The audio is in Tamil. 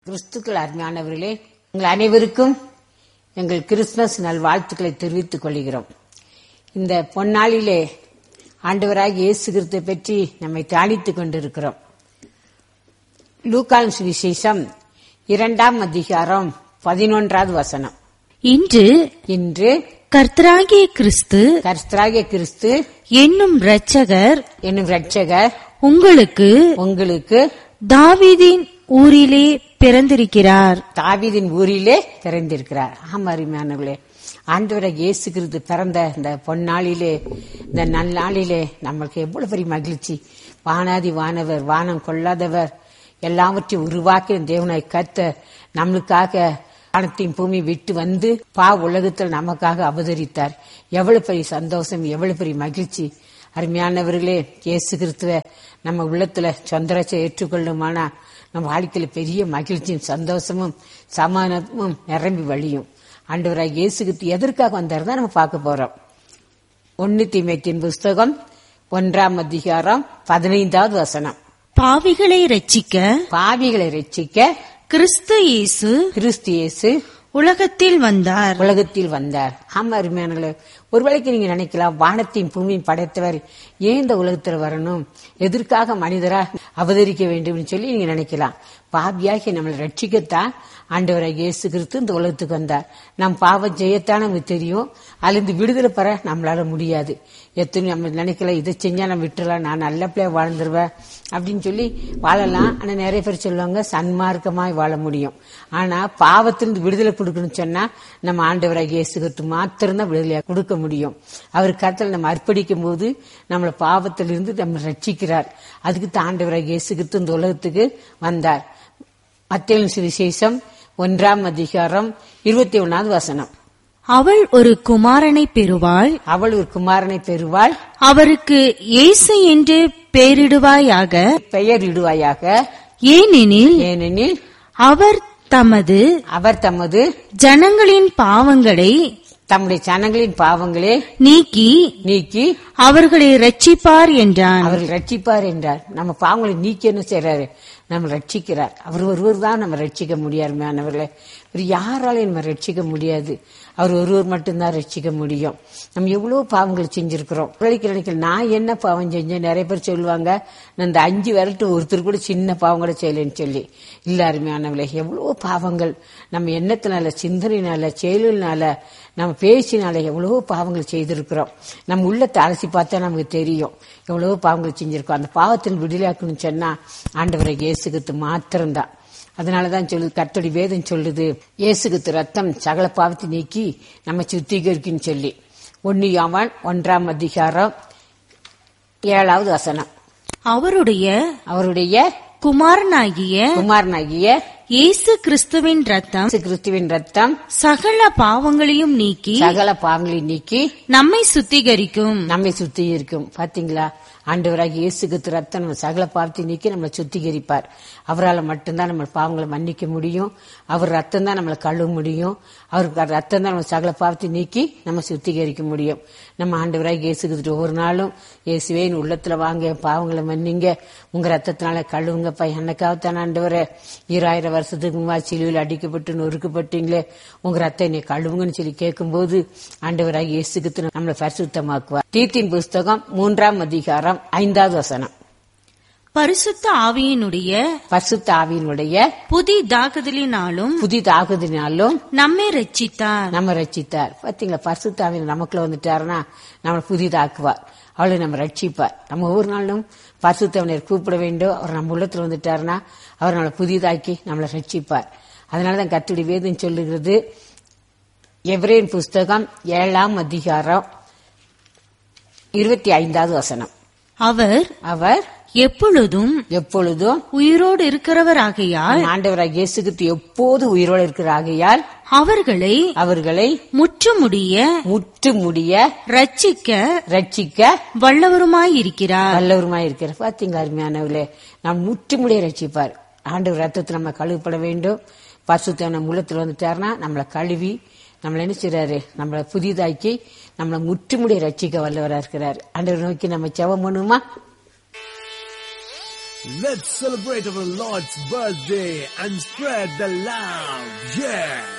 கிறிஸ்துக்கள் அருமையானவர்களே உங்கள் அனைவருக்கும் எங்கள் கிறிஸ்துமஸ் நல் வாழ்த்துக்களை தெரிவித்துக் கொள்கிறோம் இந்த பொன்னாளிலே ஆண்டவராக இயேசு கிறிஸ்துவை பற்றி நம்மை தியானித்துக் கொண்டிருக்கிறோம் லூக்கான் சுவிசேஷம் இரண்டாம் அதிகாரம் பதினொன்றாவது வசனம் இன்று இன்று கர்த்தராகிய கிறிஸ்து கர்த்தராகிய கிறிஸ்து என்னும் இரட்சகர் என்னும் இரட்சகர் உங்களுக்கு உங்களுக்கு தாவீதின் ஊரிலே பிறந்திருக்கிறார் தாவீதின் ஊரிலே பிறந்திருக்கிறார் ஆமா அருமையானவர்களே ஆண்டவராக இயேசு கிறிஸ்து பிறந்த இந்த பொன்னாளிலே இந்த நன்னாளிலே நம்மளுக்கு எவ்வளவு பெரிய மகிழ்ச்சி வானாதி வானவர் வானம் கொள்ளாதவர் எல்லாவற்றையும் உருவாக்கி தேவனாய் கத்த நம்மளுக்காக வானத்தையும் பூமி விட்டு வந்து பா உலகத்தில் நமக்காக அவதரித்தார் எவ்வளவு பெரிய சந்தோஷம் எவ்வளவு பெரிய மகிழ்ச்சி அருமையானவர்களே இயேசு கிறிஸ்துவ நம்ம உள்ளத்துல சொந்தரச்சை ஏற்றுக்கொள்ளுமானா நம்ம வாழ்க்கையில பெரிய மகிழ்ச்சியும் சந்தோஷமும் சமாதானமும் நிரம்பி வழியும் ஆண்டவராக இயேசு கிறிஸ்து எதற்காக வந்தார் தான் நம்ம பார்க்க போறோம் ஒன்னு தீமைத்தின் புஸ்தகம் ஒன்றாம் அதிகாரம் பதினைந்தாவது வசனம் பாவிகளை ரட்சிக்க பாவிகளை ரட்சிக்க கிறிஸ்து இயேசு கிறிஸ்து இயேசு உலகத்தில் வந்தார் உலகத்தில் வந்தார் ஆமா அருமையானங்களே ஒருவேளைக்கு நீங்க நினைக்கலாம் வானத்தையும் பூமியும் படைத்தவர் ஏன் இந்த உலகத்துல வரணும் எதற்காக மனிதரா அவதரிக்க வேண்டும் சொல்லி நீங்க நினைக்கலாம் பாவியாகி நம்மளை ரட்சிக்கத்தான் ஆண்டவராக இயேசு கிறிஸ்து இந்த உலகத்துக்கு வந்தார் நம் பாவம் செய்யத்தான் நமக்கு தெரியும் அதுலேருந்து விடுதலை பெற நம்மளால முடியாது எத்தனை நம்ம நினைக்கல இதை செஞ்சா நம்ம விட்டுறலாம் நான் நல்ல பிள்ளைய வாழ்ந்துருவேன் அப்படின்னு சொல்லி வாழலாம் ஆனா நிறைய பேர் சொல்லுவாங்க சன்மார்க்கமாய் வாழ முடியும் ஆனா பாவத்திலிருந்து விடுதலை கொடுக்கணும்னு சொன்னா நம்ம ஆண்டவராக இயேசு கிறிஸ்து மாத்திரம்தான் விடுதலையா கொடுக்க முடியும் அவர் கருத்தில் நம்ம அர்ப்பணிக்கும் போது நம்மளை பாவத்திலிருந்து நம்ம ரட்சிக்கிறார் அதுக்கு தான் ஆண்டவராக இயேசு கிறிஸ்து இந்த உலகத்துக்கு வந்தார் மத்திய சுவிசேஷம் ஒன்றாம் அதிகாரம் இருபத்தி ஒன்னாவது வசனம் அவள் ஒரு குமாரனை பெறுவாள் அவள் ஒரு குமாரனை பெறுவாள் அவருக்கு இயேசு என்று பெயரிடுவாயாக பெயர் இடுவாயாக ஏனெனில் ஏனெனில் அவர் தமது அவர் தமது ஜனங்களின் பாவங்களை தம்முடைய ஜனங்களின் பாவங்களே நீக்கி நீக்கி அவர்களை ரட்சிப்பார் என்றான் அவர்கள் ரட்சிப்பார் என்றார் நம்ம பாவங்களை நீக்கி என்ன செய்யறாரு நம்ம ரட்சிக்கிறார் அவர் ஒருவர் தான் நம்ம ரட்சிக்க முடியாதுமானவர்களே வேறு யாராலையும் நம்ம ரட்சிக்க முடியாது அவர் ஒருவர் மட்டும்தான் ரட்சிக்க முடியும் நம்ம எவ்வளவு பாவங்கள் செஞ்சிருக்கிறோம் பிள்ளைக்கு நினைக்கிற நான் என்ன பாவம் செஞ்சேன் நிறைய பேர் சொல்லுவாங்க நான் இந்த அஞ்சு விரட்டு ஒருத்தர் கூட சின்ன பாவம் கூட செய்யலைன்னு சொல்லி இல்ல அருமையானவர்களே எவ்வளவு பாவங்கள் நம்ம எண்ணத்தினால சிந்தனையினால செயலினால நம்ம பேசினால எவ்வளவோ பாவங்கள் செய்திருக்கிறோம் நம்ம உள்ளத்தை அலசி பார்த்தா நமக்கு தெரியும் எவ்வளவோ பாவங்கள் செஞ்சிருக்கோம் அந்த பாவத்தில் விடுதலையாக்கணும்னு சொன்னா ஆண்டவரை இயேசுகித்து மாத்திரம்தான் அதனாலதான் சொல்லுது கர்த்தடி வேதம் சொல்லுது இயேசுகித்து ரத்தம் சகல பாவத்தை நீக்கி நம்ம சுத்திகரிக்குன்னு சொல்லி ஒன்னு யாவான் ஒன்றாம் அதிகாரம் ஏழாவது வசனம் அவருடைய அவருடைய குமாரனாகிய குமாரனாகிய இயேசு கிறிஸ்துவின் ரத்தம் இயேசு கிறிஸ்துவின் ரத்தம் சகல பாவங்களையும் நீக்கி சகல பாவங்களை நீக்கி நம்மை சுத்திகரிக்கும் நம்மை சுத்திகரிக்கும் பாத்தீங்களா ஆண்டவராக இயேசுக்கு ரத்தம் நம்ம சகல பாவத்தை நீக்கி நம்மளை சுத்திகரிப்பார் அவரால் மட்டும்தான் நம்ம பாவங்களை மன்னிக்க முடியும் அவர் ரத்தம் தான் நம்மளை கழுவ முடியும் அவருக்கு ரத்தம் தான் நம்ம சகல பாவத்தை நீக்கி நம்ம சுத்திகரிக்க முடியும் நம்ம ஆண்டவராக இயேசுக்கு ஒவ்வொரு நாளும் இயேசுவே என் உள்ளத்துல வாங்க என் பாவங்களை மன்னிங்க உங்க ரத்தத்தினால கழுவுங்கப்பா என்னக்காகத்தான் ஆண்டவரை ஈராயிரம் வருஷத்துக்கு முன்னாடி சிலுவையில் அடிக்கப்பட்டு நொறுக்கப்பட்டீங்களே உங்க ரத்தம் என்னை கழுவுங்கன்னு சொல்லி கேட்கும்போது ஆண்டவராக இயேசுக்கு நம்மளை பரிசுத்தமாக்குவார் தீத்தின் புஸ்தகம் மூன்றாம் அதிகாரம் ஐந்தாவது வசனம் பரிசுத்த ஆவியினுடைய பரிசுத்த ஆவியினுடைய புதிதாக்குதலினாலும் புதிதாகுதினாலும் நம்மை ரட்சித்தார் நம்ம ரட்சித்தார் பாத்தீங்களா பரிசுத்த ஆவியின் நமக்குள்ள வந்துட்டாருன்னா நம்மளை புதிதாக்குவார் அவளை நம்ம ரட்சிப்பார் நம்ம ஒவ்வொரு நாளும் பரிசுத்தவனர் கூப்பிட வேண்டும் அவர் நம்ம உள்ளத்துல வந்துட்டாருன்னா அவர் நம்மளை புதிதாக்கி நம்மளை ரட்சிப்பார் அதனாலதான் கத்துடி வேதம் சொல்லுகிறது எவரேன் புஸ்தகம் ஏழாம் அதிகாரம் இருபத்தி ஐந்தாவது வசனம் அவர் அவர் எப்பொழுதும் எப்பொழுதும் உயிரோடு இருக்கிறவராகையால் ஆண்டவராக இயேசுக்கு எப்போது உயிரோடு இருக்கிற ஆகையால் அவர்களை அவர்களை முற்றுமுடிய முற்று முடிய ரட்சிக்க ரட்சிக்க வல்லவருமாயிருக்கிறார் வல்லவருமாய் இருக்கிற பாத்தீங்களா அருமையானவர்களே நாம் முற்று முடிய ரட்சிப்பார் ஆண்டவர் ரத்தத்தில் நம்ம கழுவப்பட வேண்டும் பரிசுத்த நம்ம உள்ளத்தில் வந்துட்டாருன்னா நம்மளை கழுவி நம்மளை என்ன செய்றாரு நம்மளை புதிதாக்கி நம்மளை முற்றுமுடிய ரட்சிக்க வல்லவரா இருக்கிறார் ஆண்டவர் நோக்கி நம்ம செவம் பண்ணுமா Let's celebrate our Lord's birthday and spread the love. Yeah!